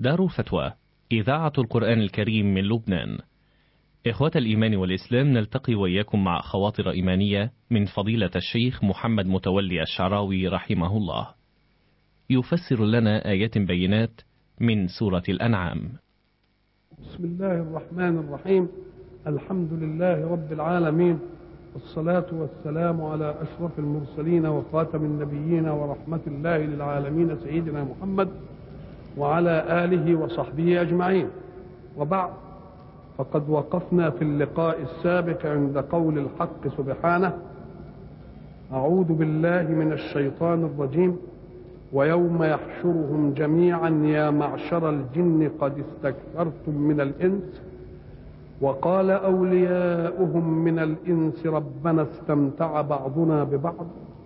دار الفتوى إذاعة القرآن الكريم من لبنان إخوة الإيمان والإسلام نلتقي وإياكم مع خواطر إيمانية من فضيلة الشيخ محمد متولي الشعراوي رحمه الله يفسر لنا آيات بينات من سورة الأنعام بسم الله الرحمن الرحيم الحمد لله رب العالمين والصلاة والسلام على أشرف المرسلين وخاتم النبيين ورحمة الله للعالمين سيدنا محمد وعلى آله وصحبه أجمعين وبعد فقد وقفنا في اللقاء السابق عند قول الحق سبحانه أعوذ بالله من الشيطان الرجيم ويوم يحشرهم جميعا يا معشر الجن قد استكثرتم من الإنس وقال أولياؤهم من الإنس ربنا استمتع بعضنا ببعض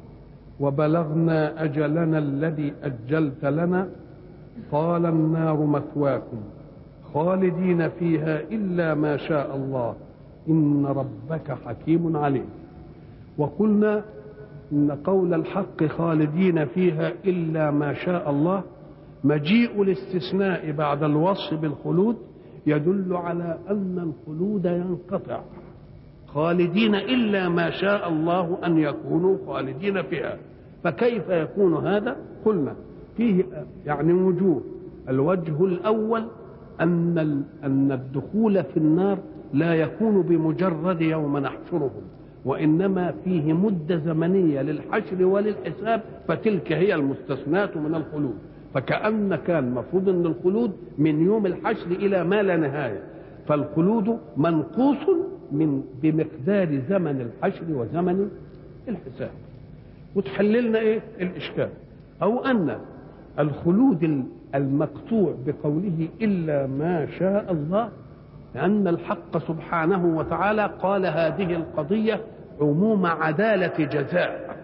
وبلغنا أجلنا الذي أجلت لنا قال النار مثواكم خالدين فيها إلا ما شاء الله إن ربك حكيم عليم وقلنا إن قول الحق خالدين فيها إلا ما شاء الله مجيء الاستثناء بعد الوصف بالخلود يدل على أن الخلود ينقطع خالدين إلا ما شاء الله أن يكونوا خالدين فيها فكيف يكون هذا قلنا فيه يعني وجوه الوجه الأول أن أن الدخول في النار لا يكون بمجرد يوم نحشرهم وإنما فيه مدة زمنية للحشر وللحساب فتلك هي المستثناة من الخلود فكأن كان مفروض أن الخلود من يوم الحشر إلى ما لا نهاية فالخلود منقوص من بمقدار زمن الحشر وزمن الحساب وتحللنا ايه الاشكال او ان الخلود المقطوع بقوله الا ما شاء الله لان الحق سبحانه وتعالى قال هذه القضيه عموم عداله جزاء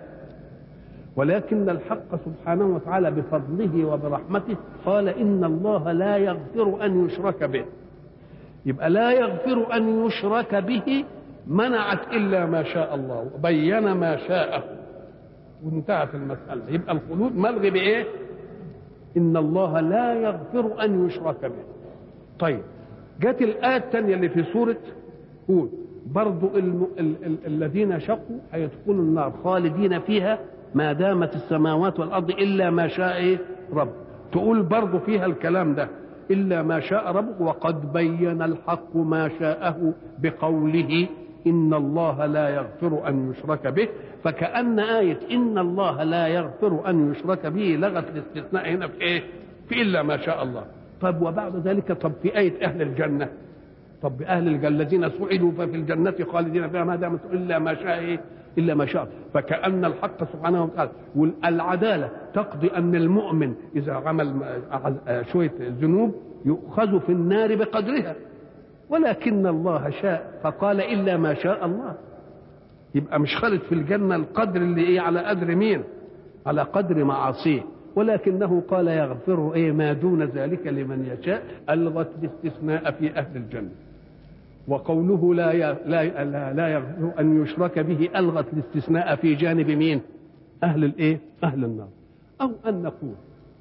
ولكن الحق سبحانه وتعالى بفضله وبرحمته قال ان الله لا يغفر ان يشرك به يبقى لا يغفر ان يشرك به منعت الا ما شاء الله وبين ما شاءه وانتهت المساله يبقى الخلود ملغي بايه ان الله لا يغفر ان يشرك به طيب جت الايه الثانيه اللي في سوره هود برضو الم... ال... ال... الذين شقوا هيدخلوا النار خالدين فيها ما دامت السماوات والارض الا ما شاء إيه؟ رب تقول برضو فيها الكلام ده الا ما شاء ربك وقد بين الحق ما شاءه بقوله ان الله لا يغفر ان يشرك به فكأن آية إن الله لا يغفر أن يشرك به لغت الاستثناء هنا في إيه؟ في إلا ما شاء الله. طب وبعد ذلك طب في آية أهل الجنة طب أهل الجنة الذين سعدوا ففي الجنة خالدين فيها ما دامت إلا ما شاء إيه؟ إلا ما شاء فكأن الحق سبحانه وتعالى والعدالة تقضي أن المؤمن إذا عمل شوية ذنوب يؤخذ في النار بقدرها ولكن الله شاء فقال إلا ما شاء الله يبقى مش خالد في الجنة القدر اللي إيه على قدر مين على قدر معاصيه ولكنه قال يغفر إيه ما دون ذلك لمن يشاء ألغت الاستثناء في أهل الجنة وقوله لا لا لا, لا يغفر أن يشرك به ألغت الاستثناء في جانب مين أهل الإيه أهل النار أو أن نقول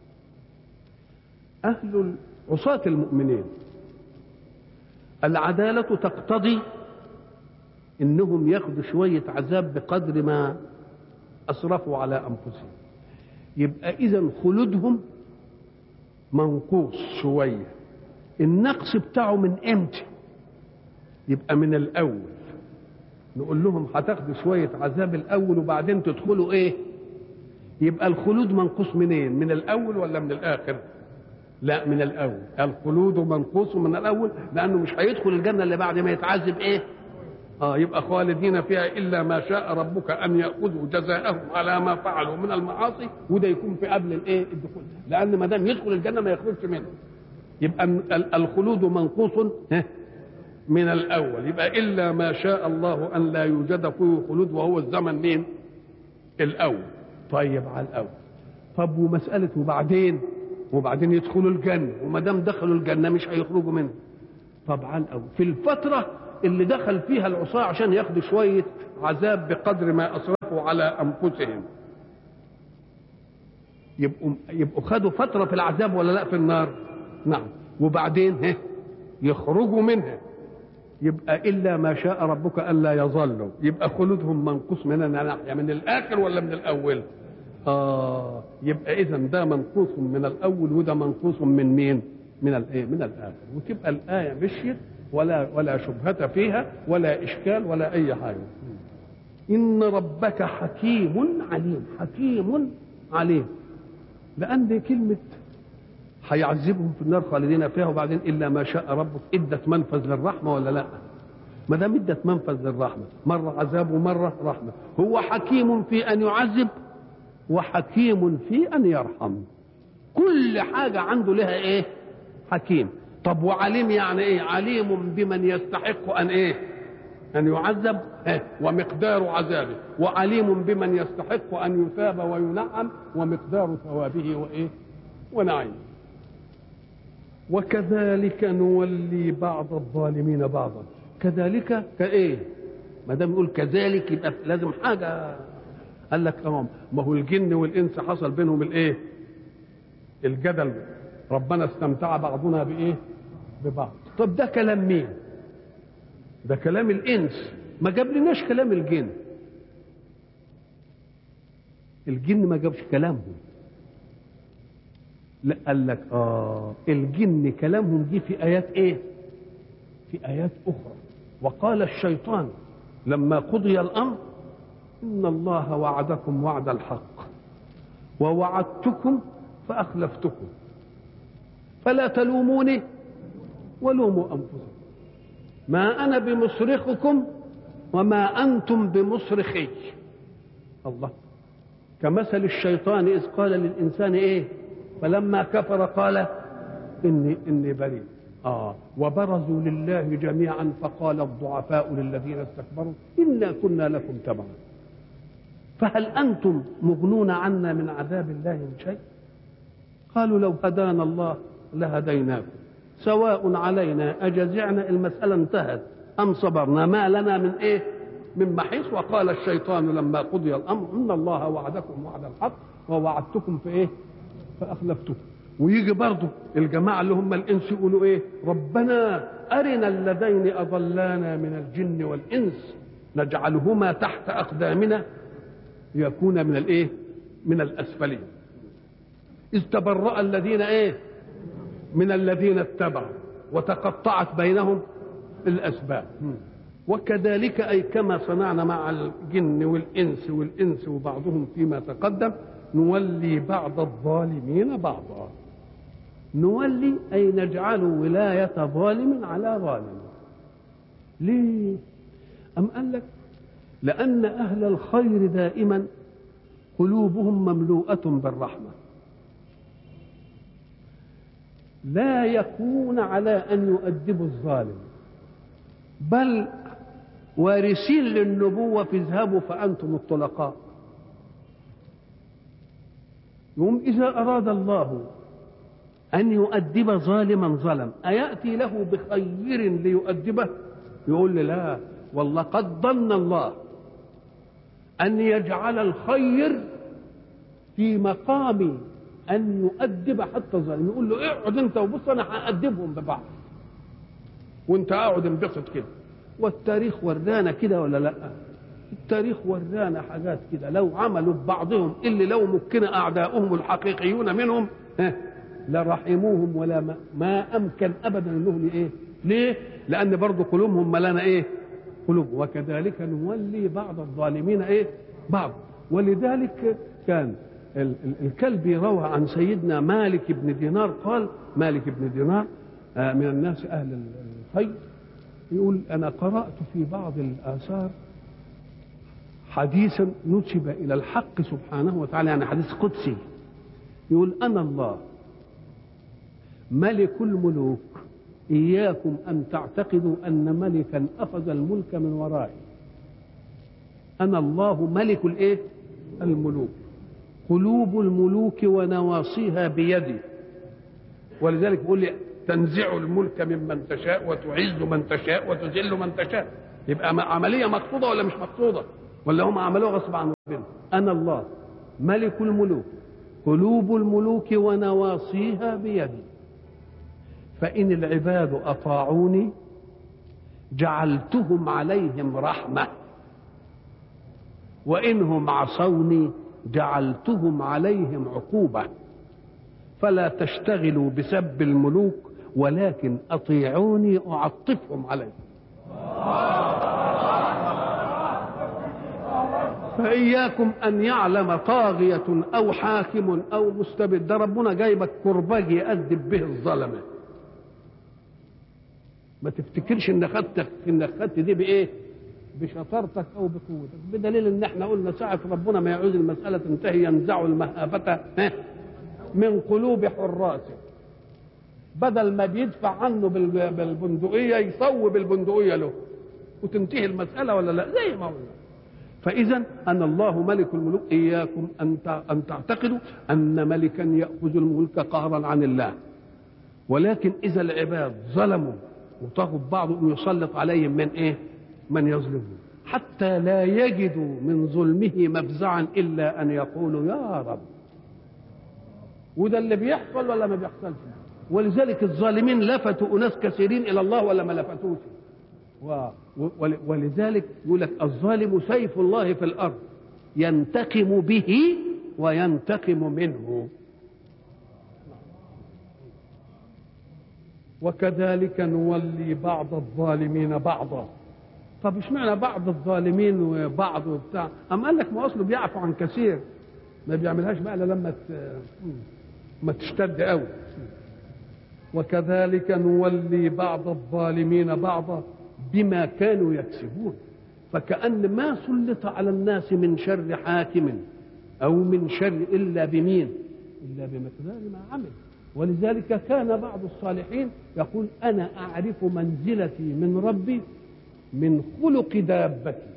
أهل عصاة المؤمنين العدالة تقتضي انهم ياخذوا شويه عذاب بقدر ما اسرفوا على انفسهم يبقى اذا خلودهم منقوص شويه النقص بتاعه من امتى يبقى من الاول نقول لهم هتاخدوا شويه عذاب الاول وبعدين تدخلوا ايه يبقى الخلود منقوص منين من الاول ولا من الاخر لا من الاول الخلود منقوص من الاول لانه مش هيدخل الجنه اللي بعد ما يتعذب ايه اه يبقى خالدين فيها الا ما شاء ربك ان ياخذوا جزاءهم على ما فعلوا من المعاصي وده يكون في قبل الايه الدخول لان ما دام يدخل الجنه ما يخرجش منها يبقى الخلود منقوص من الاول يبقى الا ما شاء الله ان لا يوجد فيه خلود وهو الزمن مين الاول طيب على الاول طب ومساله وبعدين وبعدين يدخلوا الجنه وما دام دخلوا الجنه مش هيخرجوا منها طب على الاول في الفتره اللي دخل فيها العصاة عشان ياخدوا شوية عذاب بقدر ما أسرفوا على أنفسهم يبقوا يبقوا خدوا فترة في العذاب ولا لا في النار نعم وبعدين ها يخرجوا منها يبقى الا ما شاء ربك الا يظلوا يبقى خلودهم منقوص من ناحيه من الاخر ولا من الاول اه يبقى اذا ده منقوص من الاول وده منقوص من مين من الايه من الاخر وتبقى الايه مشيت ولا ولا شبهه فيها ولا اشكال ولا اي حاجه ان ربك حكيم عليم حكيم عليم لان دي كلمه هيعذبهم في النار خالدين فيها وبعدين الا ما شاء ربك ادت منفذ للرحمه ولا لا؟ ما دام ادت منفذ للرحمه مره عذاب ومره رحمه هو حكيم في ان يعذب وحكيم في ان يرحم كل حاجه عنده لها ايه؟ حكيم طب وعليم يعني ايه؟ عليم بمن يستحق ان ايه؟ ان يعذب إيه؟ ومقدار عذابه وعليم بمن يستحق ان يثاب وينعم ومقدار ثوابه وايه؟ ونعيمه وكذلك نولي بعض الظالمين بعضا كذلك كايه ما دام يقول كذلك يبقى لازم حاجه قال لك اه ما هو الجن والانس حصل بينهم الايه الجدل ربنا استمتع بعضنا بايه ببعض طب ده كلام مين ده كلام الانس ما جابلناش كلام الجن الجن ما جابش كلامهم لا قال لك اه الجن كلامهم جه في ايات ايه في ايات اخرى وقال الشيطان لما قضي الامر ان الله وعدكم وعد الحق ووعدتكم فاخلفتكم فلا تلوموني ولوموا انفسكم ما انا بمصرخكم وما انتم بمصرخي الله كمثل الشيطان اذ قال للانسان ايه فلما كفر قال اني اني بريء اه وبرزوا لله جميعا فقال الضعفاء للذين استكبروا انا كنا لكم تبعا فهل انتم مغنون عنا من عذاب الله من شيء قالوا لو هدانا الله لهديناكم سواء علينا اجزعنا المساله انتهت ام صبرنا ما لنا من ايه من محيص وقال الشيطان لما قضي الامر ان الله وعدكم وعد الحق ووعدتكم في ايه فاخلفتكم ويجي برضه الجماعه اللي هم الانس يقولوا ايه ربنا ارنا اللذين اضلانا من الجن والانس نجعلهما تحت اقدامنا ليكون من الايه من الاسفلين اذ تبرأ الذين ايه من الذين اتبعوا وتقطعت بينهم الاسباب وكذلك اي كما صنعنا مع الجن والانس والانس وبعضهم فيما تقدم نولي بعض الظالمين بعضا نولي أي نجعل ولاية ظالم على ظالم ليه أم قال لك لأن أهل الخير دائما قلوبهم مملوءة بالرحمة لا يكون على أن يؤدبوا الظالم بل وارثين للنبوة فاذهبوا فأنتم الطلقاء يوم إذا أراد الله أن يؤدب ظالما ظلم أيأتي له بخير ليؤدبه يقول لي لا والله قد ظن الله أن يجعل الخير في مقام أن يؤدب حتى الظالم يقول له اقعد أنت وبص أنا هأدبهم ببعض وأنت اقعد انبسط كده والتاريخ ورانا كده ولا لا التاريخ ورانا حاجات كده لو عملوا ببعضهم اللي لو مكن أعداؤهم الحقيقيون منهم ها لرحموهم ولا ما, ما امكن ابدا انهم ايه ليه لان برضه قلوبهم ملانه ايه قلوب وكذلك نولي بعض الظالمين ايه بعض ولذلك كان الكلبي روى عن سيدنا مالك بن دينار قال مالك بن دينار من الناس اهل الخير يقول انا قرات في بعض الاثار حديثا نسب الى الحق سبحانه وتعالى يعني حديث قدسي يقول انا الله ملك الملوك إياكم أن تعتقدوا أن ملكا أخذ الملك من ورائي أنا الله ملك الإيه؟ الملوك قلوب الملوك ونواصيها بيدي ولذلك بيقول لي تنزع الملك ممن تشاء وتعز من تشاء وتذل من تشاء يبقى عملية مقصودة ولا مش مقصودة ولا هم عملوها غصب عن ربنا أنا الله ملك الملوك قلوب الملوك ونواصيها بيدي فإن العباد أطاعوني جعلتهم عليهم رحمة وإنهم عصوني جعلتهم عليهم عقوبة فلا تشتغلوا بسب الملوك ولكن أطيعوني أعطفهم عليكم فإياكم أن يعلم طاغية أو حاكم أو مستبد ده ربنا جايبك كرباج يأدب به الظلمة ما تفتكرش ان خدت ان خدت دي بايه؟ بشطارتك او بقوتك بدليل ان احنا قلنا ساعه ربنا ما يعود المساله تنتهي ينزع المهابه من قلوب حراسه بدل ما بيدفع عنه بالبندقيه يصوب البندقيه له وتنتهي المساله ولا لا زي ما قلنا فاذا ان الله ملك الملوك اياكم ان ان تعتقدوا ان ملكا ياخذ الملك قهرا عن الله ولكن اذا العباد ظلموا وطغوا بعضهم يسلط عليهم من ايه من يظلمهم حتى لا يجدوا من ظلمه مفزعا الا ان يقولوا يا رب وده اللي بيحصل ولا ما بيحصلش ولذلك الظالمين لفتوا اناس كثيرين الى الله ولا ما لفتوش ولذلك يقول لك الظالم سيف الله في الارض ينتقم به وينتقم منه وكذلك نولي بعض الظالمين بعضا طب اشمعنى بعض الظالمين وبعض وبتاع أم قال لك ما اصله بيعفو عن كثير ما بيعملهاش بقى الا لما ما تشتد قوي وكذلك نولي بعض الظالمين بعضا بما كانوا يكسبون فكأن ما سلط على الناس من شر حاكم أو من شر إلا بمين إلا بمقدار ما عمل ولذلك كان بعض الصالحين يقول انا اعرف منزلتي من ربي من خلق دابتي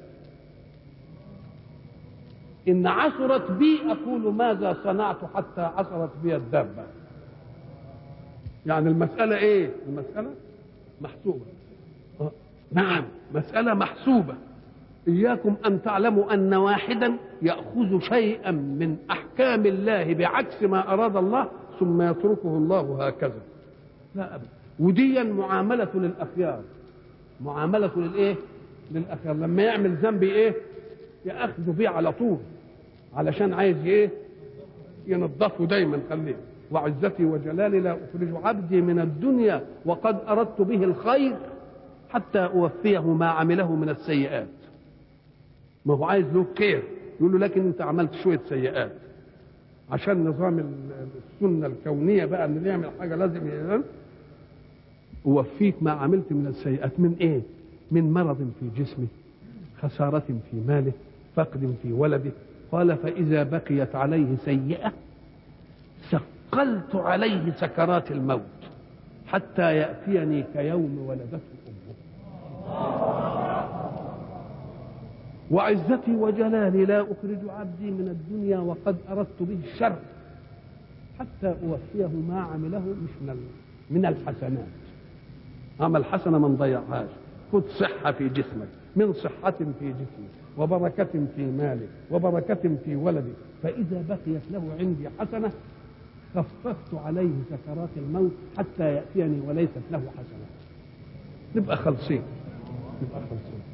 ان عثرت بي اقول ماذا صنعت حتى عثرت بي الدابه يعني المساله ايه المساله محسوبه آه. نعم مساله محسوبه اياكم ان تعلموا ان واحدا ياخذ شيئا من احكام الله بعكس ما اراد الله ثم يتركه الله هكذا لا أبدا وديا معاملة للأخيار معاملة للإيه؟ للأخيار لما يعمل ذنب إيه؟ يأخذ بيه على طول علشان عايز إيه؟ ينظفه دايما خليه وعزتي وجلالي لا أخرج عبدي من الدنيا وقد أردت به الخير حتى أوفيه ما عمله من السيئات ما هو عايز له خير يقول له لكن أنت عملت شوية سيئات عشان نظام السنه الكونيه بقى ان يعمل حاجه لازم يعمل اوفيك ما عملت من السيئات من ايه؟ من مرض في جسمه خسارة في ماله فقد في ولده قال فإذا بقيت عليه سيئة ثقلت عليه سكرات الموت حتى يأتيني كيوم ولدته أمه وعزتي وجلالي لا أخرج عبدي من الدنيا وقد أردت به الشر حتى أوفيه ما عمله مش من من الحسنات عمل حسنة ما نضيعهاش خذ صحة في جسمك من صحة في جسمك وبركة في مالك وبركة في ولدك فإذا بقيت له عندي حسنة خففت عليه سكرات الموت حتى يأتيني وليست له حسنة نبقى خلصين نبقى خلصين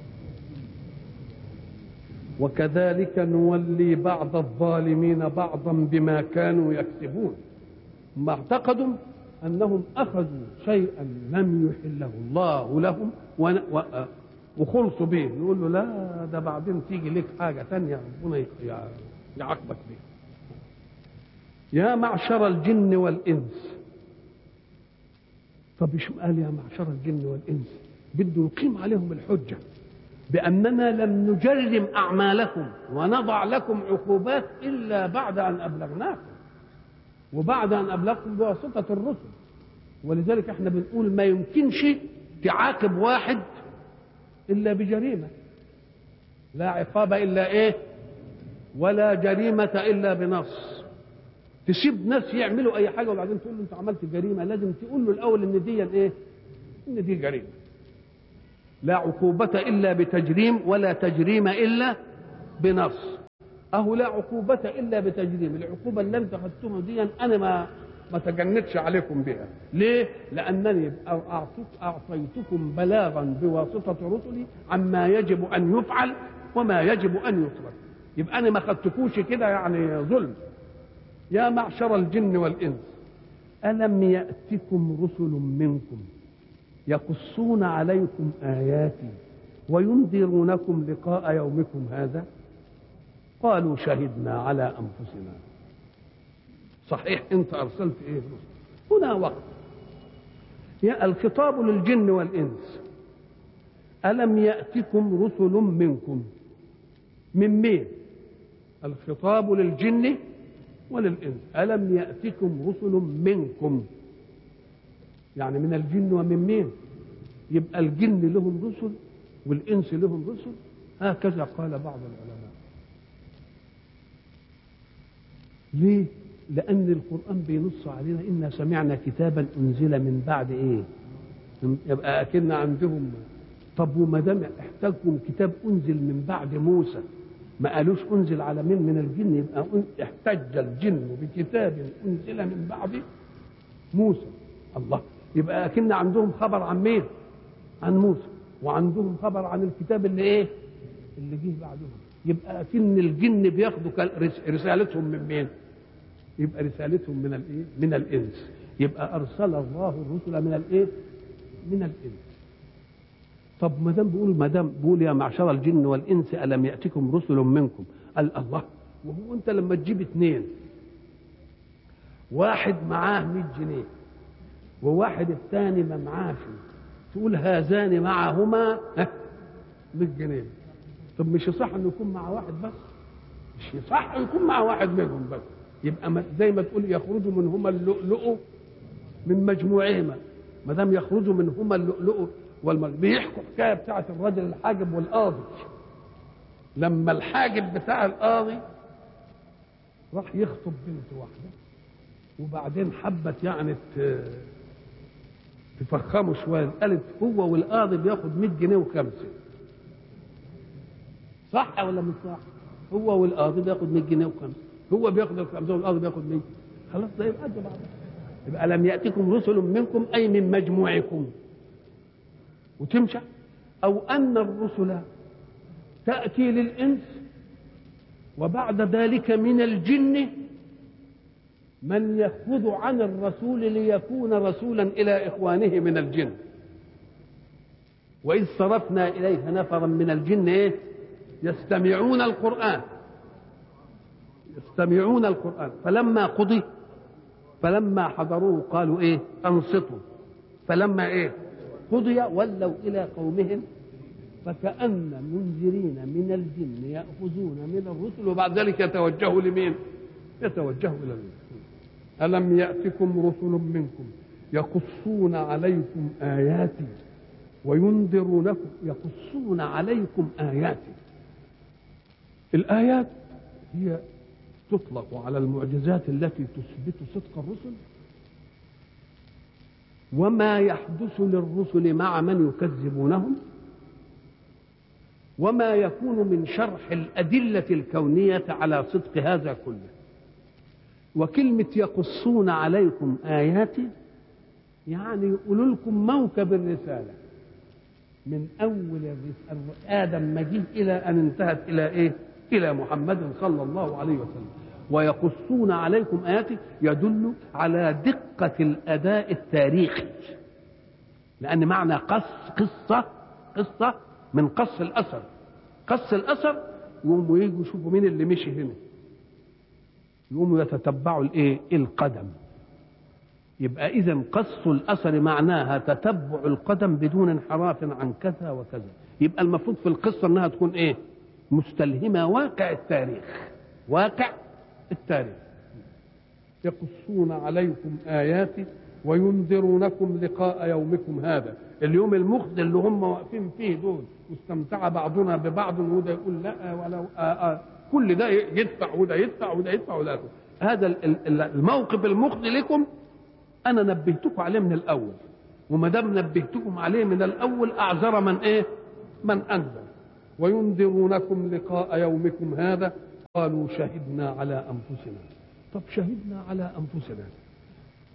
وكذلك نولي بعض الظالمين بعضا بما كانوا يكسبون ما اعتقدوا انهم اخذوا شيئا لم يحله الله لهم وخلصوا به نقول له لا ده بعدين تيجي لك حاجه ثانيه ربنا يعاقبك بها يا معشر الجن والانس طب ايش قال يا معشر الجن والانس بده يقيم عليهم الحجه بأننا لم نجرم أعمالكم ونضع لكم عقوبات إلا بعد أن أبلغناكم وبعد أن أبلغكم بواسطة الرسل ولذلك احنا بنقول ما يمكنش تعاقب واحد إلا بجريمة لا عقاب إلا إيه ولا جريمة إلا بنص تسيب ناس يعملوا أي حاجة وبعدين تقول له أنت عملت جريمة لازم تقول له الأول إن دي إيه إن دي جريمة لا عقوبة إلا بتجريم ولا تجريم إلا بنص أهو لا عقوبة إلا بتجريم العقوبة اللي أنت خدتها دي أنا ما ما تجندش عليكم بها ليه لانني أعطيك اعطيتكم بلاغا بواسطه رسلي عما يجب ان يفعل وما يجب ان يترك يبقى انا ما خدتكوش كده يعني ظلم يا معشر الجن والانس الم ياتكم رسل منكم يقصون عليكم اياتي وينذرونكم لقاء يومكم هذا قالوا شهدنا على انفسنا صحيح انت ارسلت ايه رسل هنا وقت يا الخطاب للجن والانس الم ياتكم رسل منكم من مين الخطاب للجن وللانس الم ياتكم رسل منكم يعني من الجن ومن مين يبقى الجن لهم رسل والانس لهم رسل هكذا قال بعض العلماء ليه لان القران بينص علينا انا سمعنا كتابا انزل من بعد ايه يبقى اكن عندهم طب وما دام احتاجكم كتاب انزل من بعد موسى ما قالوش انزل على مين من الجن يبقى احتج الجن بكتاب انزل من بعد موسى الله يبقى اكن عندهم خبر عن مين عن موسى وعندهم خبر عن الكتاب اللي ايه اللي جه بعدهم يبقى اكن الجن بياخدوا رسالتهم من مين يبقى رسالتهم من الايه من الانس يبقى ارسل الله الرسل من الايه من الانس طب ما دام بيقول ما دام بيقول يا معشر الجن والانس الم ياتكم رسل منكم قال الله وهو انت لما تجيب اثنين واحد معاه 100 جنيه وواحد الثاني ما معاش تقول هذان معهما 100 جنيه طب مش يصح انه يكون مع واحد بس مش يصح يكون مع واحد منهم بس يبقى زي ما تقول يخرج منهما اللؤلؤ من مجموعهما ما دام يخرج منهما اللؤلؤ والمجموع بيحكوا حكايه بتاعه الرجل الحاجب والقاضي لما الحاجب بتاع القاضي راح يخطب بنت واحده وبعدين حبت يعني تفخمه شويه قالت هو والقاضي بياخد 100 جنيه وخمسه صح ولا مش صح؟ هو والقاضي بياخد 100 جنيه وخمسه هو بياخد الخمسه والقاضي بياخد 100 خلاص ده يبقى قد بعض يبقى لم ياتكم رسل منكم اي من مجموعكم وتمشى او ان الرسل تاتي للانس وبعد ذلك من الجن من يخذ عن الرسول ليكون رسولا الى اخوانه من الجن واذ صرفنا اليها نفرا من الجن ايه يستمعون القران يستمعون القران فلما قضي فلما حضروه قالوا ايه انصتوا فلما ايه قضي ولوا الى قومهم فكأن منذرين من الجن يأخذون من الرسل وبعد ذلك يتوجهوا لمين؟ يتوجهوا إلى الرسل ألم يأتكم رسل منكم يقصون عليكم آياتي وينذرونكم يقصون عليكم آياتي الآيات هي تطلق على المعجزات التي تثبت صدق الرسل وما يحدث للرسل مع من يكذبونهم وما يكون من شرح الأدلة الكونية على صدق هذا كله وكلمة يقصون عليكم آياتي يعني يقولوا لكم موكب الرسالة من أول الرسالة آدم ما جه إلى أن انتهت إلى إيه؟ إلى محمد صلى الله عليه وسلم ويقصون عليكم آياتي يدل على دقة الأداء التاريخي لأن معنى قص قصة قصة من قص الأثر قص الأثر يقوموا يجوا يشوفوا مين اللي مشي هنا يقوموا يتتبعوا الايه القدم يبقى اذا قص الاثر معناها تتبع القدم بدون انحراف عن كذا وكذا يبقى المفروض في القصه انها تكون ايه مستلهمه واقع التاريخ واقع التاريخ يقصون عليكم آياتي وينذرونكم لقاء يومكم هذا اليوم المخزي اللي هم واقفين فيه دول واستمتع بعضنا ببعض وده يقول لا ولو آه آه كل ده يدفع وده يدفع وده يدفع وده يدفع هذا الموقف المخزي لكم انا نبهتكم عليه من الاول وما دام نبهتكم عليه من الاول اعذر من ايه من انذر وينذرونكم لقاء يومكم هذا قالوا شهدنا على انفسنا طب شهدنا على انفسنا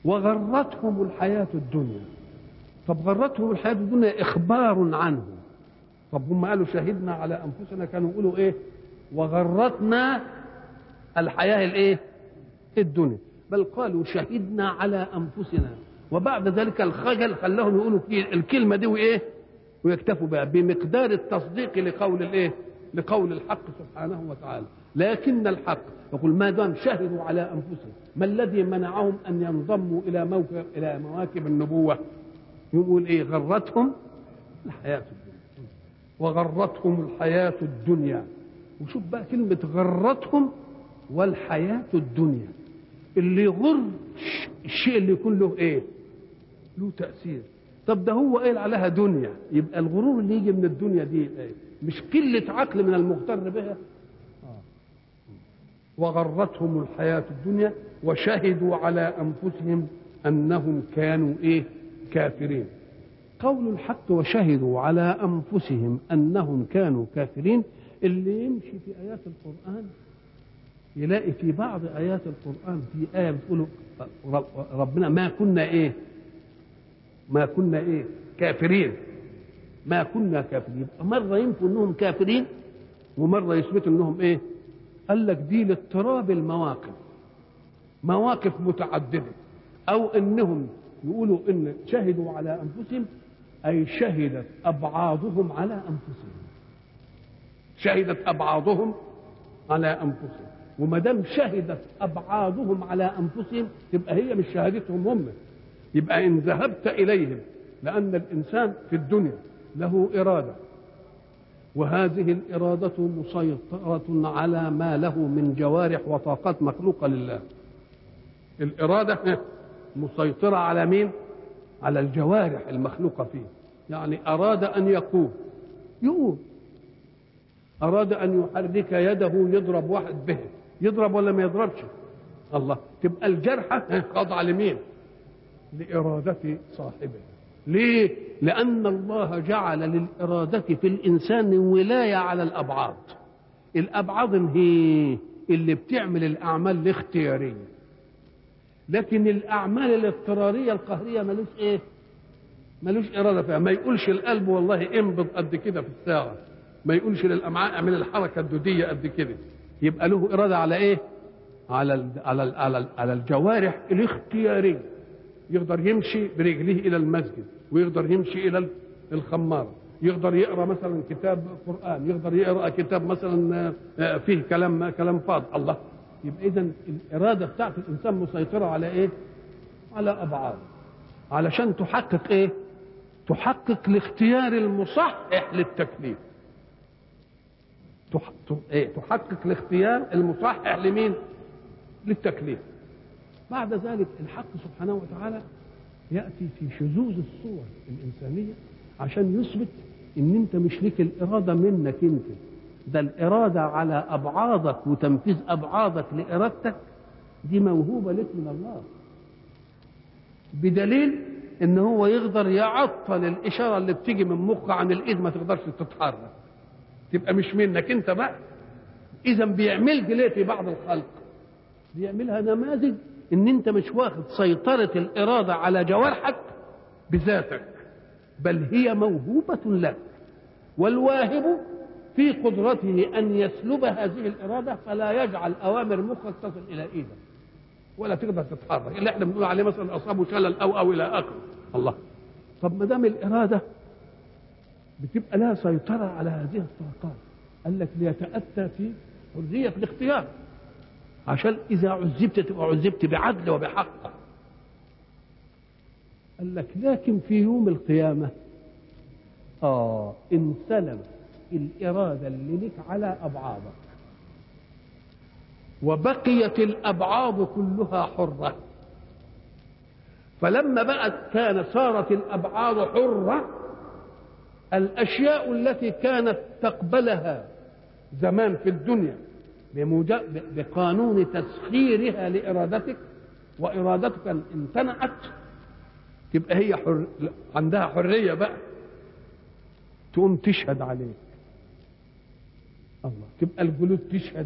وغرتهم الحياة الدنيا طب غرتهم الحياة الدنيا إخبار عنهم طب هم قالوا شهدنا على أنفسنا كانوا يقولوا إيه وغرتنا الحياة الإيه الدنيا بل قالوا شهدنا على أنفسنا وبعد ذلك الخجل خلاهم يقولوا الكلمة دي وإيه ويكتفوا بها بمقدار التصديق لقول الإيه لقول الحق سبحانه وتعالى لكن الحق يقول ما دام شهدوا على انفسهم ما الذي منعهم ان ينضموا الى موكب الى مواكب النبوه يقول ايه غرتهم الحياه الدنيا وغرتهم الحياه الدنيا وشوف بقى كلمه غرتهم والحياه الدنيا اللي يغر الشيء اللي يكون له ايه له تاثير طب ده هو قال عليها دنيا يبقى الغرور اللي يجي من الدنيا دي ايه مش قله عقل من المغتر بها وغرتهم الحياة الدنيا وشهدوا على أنفسهم أنهم كانوا إيه كافرين قول الحق وشهدوا على أنفسهم أنهم كانوا كافرين اللي يمشي في آيات القرآن يلاقي في بعض آيات القرآن في آية بتقول ربنا ما كنا إيه ما كنا إيه كافرين ما كنا كافرين مرة ينفوا أنهم كافرين ومرة يثبتوا أنهم إيه قال لك دي لاضطراب المواقف مواقف متعدده او انهم يقولوا ان شهدوا على انفسهم اي شهدت ابعاضهم على انفسهم شهدت ابعاضهم على انفسهم وما دام شهدت ابعاضهم على انفسهم تبقى هي مش شهادتهم هم يبقى ان ذهبت اليهم لان الانسان في الدنيا له اراده وهذه الإرادة مسيطرة على ما له من جوارح وطاقات مخلوقة لله الإرادة مسيطرة على مين؟ على الجوارح المخلوقة فيه يعني أراد أن يقوم يقوم أراد أن يحرك يده يضرب واحد به يضرب ولا ما يضربش الله تبقى الجرحة خاضعة لمين؟ لإرادة صاحبه ليه؟ لأن الله جعل للإرادة في الإنسان ولاية على الأبعاد الأبعاد هي اللي بتعمل الأعمال الاختيارية لكن الأعمال الاضطرارية القهرية ملوش إيه؟ ملوش إرادة فيها ما يقولش القلب والله انبض قد كده في الساعة ما يقولش للأمعاء اعمل الحركة الدودية قد كده يبقى له إرادة على إيه؟ على ال على ال على, ال على الجوارح الاختيارية يقدر يمشي برجليه الى المسجد ويقدر يمشي الى الخمار يقدر يقرا مثلا كتاب قران يقدر يقرا كتاب مثلا فيه كلام كلام فاض الله يبقى اذا الاراده بتاعت الانسان مسيطره على ايه على ابعاد علشان تحقق ايه تحقق الاختيار المصحح للتكليف تحقق الاختيار المصحح لمين للتكليف بعد ذلك الحق سبحانه وتعالى ياتي في شذوذ الصور الانسانيه عشان يثبت ان انت مش ليك الاراده منك انت ده الاراده على ابعاضك وتنفيذ ابعاضك لارادتك دي موهوبه لك من الله بدليل ان هو يقدر يعطل الاشاره اللي بتيجي من مخه عن الايد ما تقدرش تتحرك تبقى مش منك انت بقى اذا بيعمل ليه في بعض الخلق بيعملها نماذج ان انت مش واخد سيطرة الارادة على جوارحك بذاتك بل هي موهوبة لك والواهب في قدرته ان يسلب هذه الارادة فلا يجعل اوامر مخك تصل الى ايدك ولا تقدر تتحرك اللي احنا بنقول عليه مثلا اصابه شلل او او الى اخره الله طب ما دام الاراده بتبقى لها سيطره على هذه الطاقات قال لك ليتاتى في حريه الاختيار عشان اذا عذبت تبقى عذبت بعدل وبحق قال لك لكن في يوم القيامه اه انسلب الاراده اللي لك على ابعادك وبقيت الابعاد كلها حره فلما بقت كان صارت الابعاد حره الاشياء التي كانت تقبلها زمان في الدنيا بقانون تسخيرها لارادتك وارادتك امتنعت تبقى هي حر... عندها حريه بقى تقوم تشهد عليك الله تبقى الجلود تشهد